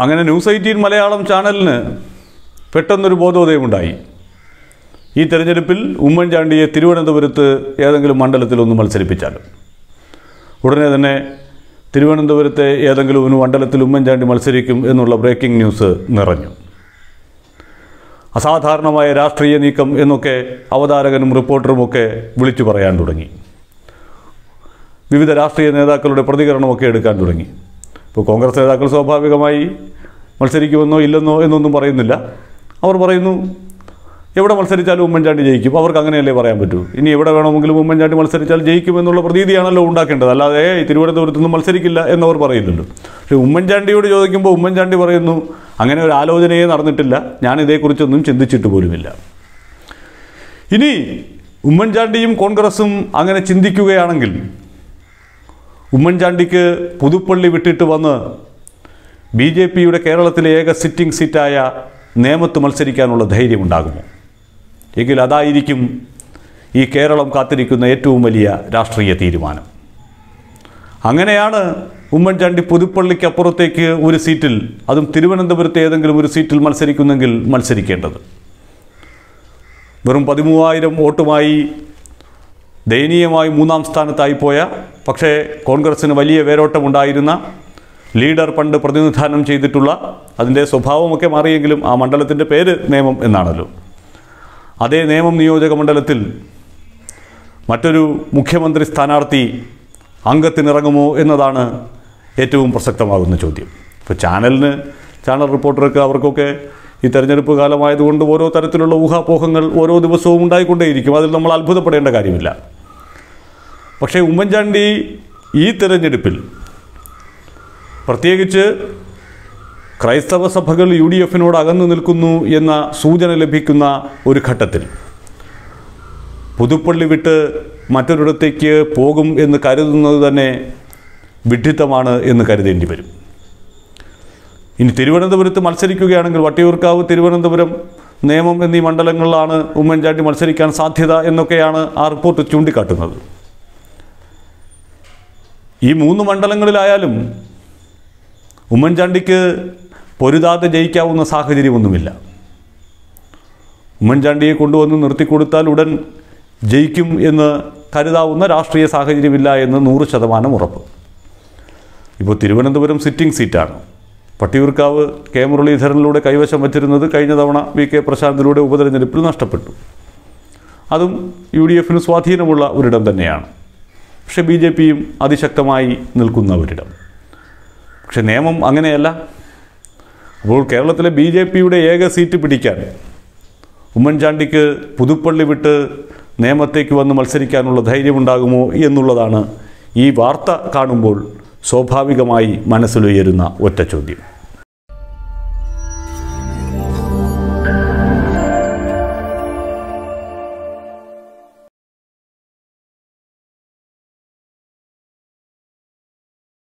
അങ്ങനെ news eighteen Malayalam ചാനലിന് പെട്ടെന്നൊരു ബോധോദയമുണ്ടായി ഈ തെരഞ്ഞെടുപ്പിൽ ഉമ്മൻചാണ്ടിയെ തിരുവനന്തപുരത്ത് ഏതെങ്കിലും മണ്ഡലത്തിൽ ഒന്ന് മത്സരിപ്പിച്ചാലും ഉടനെ തന്നെ തിരുവനന്തപുരത്തെ ഏതെങ്കിലും ഒരു മണ്ഡലത്തിൽ ഉമ്മൻചാണ്ടി മത്സരിക്കും എന്നുള്ള ബ്രേക്കിംഗ് ന്യൂസ് നിറഞ്ഞു അസാധാരണമായ രാഷ്ട്രീയ നീക്കം എന്നൊക്കെ അവതാരകനും റിപ്പോർട്ടറുമൊക്കെ വിളിച്ചു പറയാൻ തുടങ്ങി വിവിധ രാഷ്ട്രീയ നേതാക്കളുടെ പ്രതികരണമൊക്കെ എടുക്കാൻ തുടങ്ങി ഇപ്പോൾ കോൺഗ്രസ് നേതാക്കൾ സ്വാഭാവികമായി മത്സരിക്കുമെന്നോ ഇല്ലെന്നോ എന്നൊന്നും പറയുന്നില്ല അവർ പറയുന്നു എവിടെ മത്സരിച്ചാലും ഉമ്മൻചാണ്ടി ജയിക്കും അവർക്ക് അങ്ങനെയല്ലേ പറയാൻ പറ്റൂ ഇനി എവിടെ വേണമെങ്കിലും ഉമ്മൻചാണ്ടി മത്സരിച്ചാൽ ജയിക്കും എന്നുള്ള പ്രതീതിയാണല്ലോ ഉണ്ടാക്കേണ്ടത് അല്ലാതെ "ഏയ് തിരുവനന്തപുരത്ത് നിന്നും മത്സരിക്കില്ല എന്നവർ പറയുന്നുണ്ട് പക്ഷേ ഉമ്മൻചാണ്ടിയോട് ചോദിക്കുമ്പോൾ ഉമ്മൻചാണ്ടി പറയുന്നു അങ്ങനെ ഒരു ആലോചനയെ നടന്നിട്ടില്ല ഞാൻ ഇതേക്കുറിച്ചൊന്നും ചിന്തിച്ചിട്ട് പോലുമില്ല ഇനി ഉമ്മൻചാണ്ടിയും കോൺഗ്രസും അങ്ങനെ ചിന്തിക്കുകയാണെങ്കിൽ ഉമ്മൻചാണ്ടിക്ക് പുതുപ്പള്ളി വിട്ടിട്ട് വന്ന് ബി ജെ പിയുടെ കേരളത്തിലെ ഏക സിറ്റിംഗ് സീറ്റായ നേമത്ത് മത്സരിക്കാനുള്ള ധൈര്യമുണ്ടാകുമോ എങ്കിൽ അതായിരിക്കും ഈ കേരളം കാത്തിരിക്കുന്ന ഏറ്റവും വലിയ രാഷ്ട്രീയ തീരുമാനം അങ്ങനെയാണ് ഉമ്മൻചാണ്ടി പുതുപ്പള്ളിക്കപ്പുറത്തേക്ക് ഒരു സീറ്റിൽ അതും തിരുവനന്തപുരത്തെ ഏതെങ്കിലും ഒരു സീറ്റിൽ മത്സരിക്കുന്നെങ്കിൽ മത്സരിക്കേണ്ടത് വെറും പതിമൂവായിരം വോട്ടുമായി ദയനീയമായി മൂന്നാം സ്ഥാനത്തായി പോയ പക്ഷേ കോൺഗ്രസ്സിന് വലിയ വേരോട്ടമുണ്ടായിരുന്ന ലീഡർ പണ്ട് പ്രതിനിധാനം ചെയ്തിട്ടുള്ള അതിൻ്റെ സ്വഭാവമൊക്കെ മാറിയെങ്കിലും ആ മണ്ഡലത്തിൻ്റെ പേര് നിയമം എന്നാണല്ലോ അതേ നിയമം നിയോജക മണ്ഡലത്തിൽ മറ്റൊരു മുഖ്യമന്ത്രി സ്ഥാനാർത്ഥി അംഗത്തിനിറങ്ങുമോ എന്നതാണ് ഏറ്റവും പ്രസക്തമാകുന്ന ചോദ്യം ഇപ്പോൾ ചാനലിന് ചാനൽ റിപ്പോർട്ടർക്ക് അവർക്കൊക്കെ ഈ തെരഞ്ഞെടുപ്പ് കാലമായതുകൊണ്ട് ഓരോ തരത്തിലുള്ള ഊഹാപോഹങ്ങൾ ഓരോ ദിവസവും ഉണ്ടായിക്കൊണ്ടേയിരിക്കും അതിൽ നമ്മൾ അത്ഭുതപ്പെടേണ്ട കാര്യമില്ല പക്ഷേ ഉമ്മൻചാണ്ടി ഈ തെരഞ്ഞെടുപ്പിൽ പ്രത്യേകിച്ച് ക്രൈസ്തവ സഭകൾ യു ഡി എഫിനോട് അകന്നു നിൽക്കുന്നു എന്ന സൂചന ലഭിക്കുന്ന ഒരു ഘട്ടത്തിൽ പുതുപ്പള്ളി വിട്ട് മറ്റൊരിടത്തേക്ക് പോകും എന്ന് കരുതുന്നത് തന്നെ വിഡ്ഢിത്തമാണ് എന്ന് കരുതേണ്ടി വരും ഇനി തിരുവനന്തപുരത്ത് മത്സരിക്കുകയാണെങ്കിൽ വട്ടിയൂർക്കാവ് തിരുവനന്തപുരം നേമം എന്നീ മണ്ഡലങ്ങളിലാണ് ഉമ്മൻചാണ്ടി മത്സരിക്കാൻ സാധ്യത എന്നൊക്കെയാണ് ആ റിപ്പോർട്ട് ചൂണ്ടിക്കാട്ടുന്നത് ഈ മൂന്ന് മണ്ഡലങ്ങളിലായാലും ഉമ്മൻചാണ്ടിക്ക് പൊരുതാതെ ജയിക്കാവുന്ന സാഹചര്യമൊന്നുമില്ല ഉമ്മൻചാണ്ടിയെ കൊണ്ടുവന്ന് നിർത്തിക്കൊടുത്താൽ ഉടൻ ജയിക്കും എന്ന് കരുതാവുന്ന രാഷ്ട്രീയ സാഹചര്യമില്ല എന്ന് നൂറ് ശതമാനം ഉറപ്പ് ഇപ്പോൾ തിരുവനന്തപുരം സിറ്റിംഗ് സീറ്റാണ് പട്ടിയൂർക്കാവ് കെ മുരളീധരനിലൂടെ കൈവശം വച്ചിരുന്നത് കഴിഞ്ഞ തവണ വി കെ പ്രശാന്തിലൂടെ ഉപതെരഞ്ഞെടുപ്പിൽ നഷ്ടപ്പെട്ടു അതും യു ഡി എഫിന് സ്വാധീനമുള്ള ഒരിടം തന്നെയാണ് പക്ഷേ ബി ജെ പിയും അതിശക്തമായി നിൽക്കുന്ന ഒരിടം പക്ഷെ നിയമം അങ്ങനെയല്ല അപ്പോൾ കേരളത്തിലെ ബി ജെ പിയുടെ ഏക സീറ്റ് പിടിക്കാൻ ഉമ്മൻചാണ്ടിക്ക് പുതുപ്പള്ളി വിട്ട് നിയമത്തേക്ക് വന്ന് മത്സരിക്കാനുള്ള ധൈര്യമുണ്ടാകുമോ എന്നുള്ളതാണ് ഈ വാർത്ത കാണുമ്പോൾ സ്വാഭാവികമായി മനസ്സിലുയരുന്ന ഒറ്റ ചോദ്യം